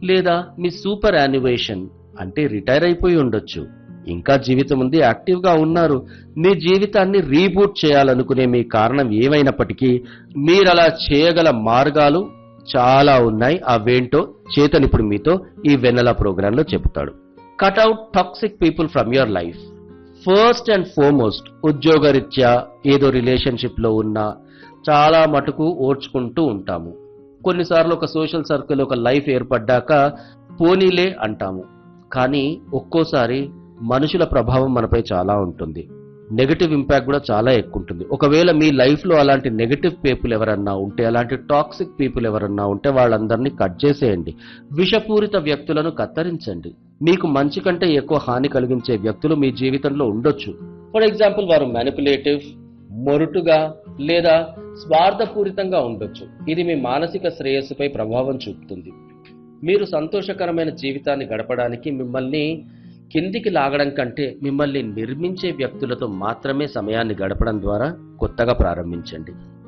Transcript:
లేదా మీ సూపర్ యాన్యువేషన్ అంటే రిటైర్ అయిపోయి ఉండొచ్చు ఇంకా జీవితం ఉంది యాక్టివ్గా ఉన్నారు మీ జీవితాన్ని రీబూట్ చేయాలనుకునే మీ కారణం ఏమైనప్పటికీ మీరు అలా చేయగల మార్గాలు చాలా ఉన్నాయి అవేంటో చేతన్ ఇప్పుడు మీతో ఈ వెన్నెల ప్రోగ్రాంలో చెబుతాడు cut out toxic people from your life first and foremost ఉద్యోగరీత్యా ఏదో రిలేషన్షిప్ లో ఉన్నా చాలా మటుకు ఓర్చుకుంటూ ఉంటాము కొన్నిసార్లు ఒక సోషల్ సర్కిల్ ఒక లైఫ్ ఏర్పడ్డాక పోనీలే అంటాము కానీ ఒక్కోసారి మనుషుల ప్రభావం మనపై చాలా ఉంటుంది నెగటివ్ ఇంపాక్ట్ కూడా చాలా ఎక్కువ ఉంటుంది ఒకవేళ మీ లైఫ్ లో అలాంటి నెగటివ్ పీపుల్ ఎవరన్నా ఉంటే అలాంటి టాక్సిక్ పీపుల్ ఎవరన్నా ఉంటే వాళ్ళందరినీ కట్ చేసేయండి విషపూరిత వ్యక్తులను కత్తరించండి మీకు మంచి కంటే ఎక్కువ హాని కలిగించే వ్యక్తులు మీ జీవితంలో ఉండొచ్చు ఫర్ ఎగ్జాంపుల్ వారు మ్యానిపులేటివ్ మొరుటుగా లేదా స్వార్థపూరితంగా ఉండొచ్చు ఇది మీ మానసిక శ్రేయస్సుపై ప్రభావం చూపుతుంది మీరు సంతోషకరమైన జీవితాన్ని గడపడానికి మిమ్మల్ని కిందికి లాగడం కంటే మిమ్మల్ని నిర్మించే వ్యక్తులతో మాత్రమే సమయాన్ని గడపడం ద్వారా కొత్తగా ప్రారంభించండి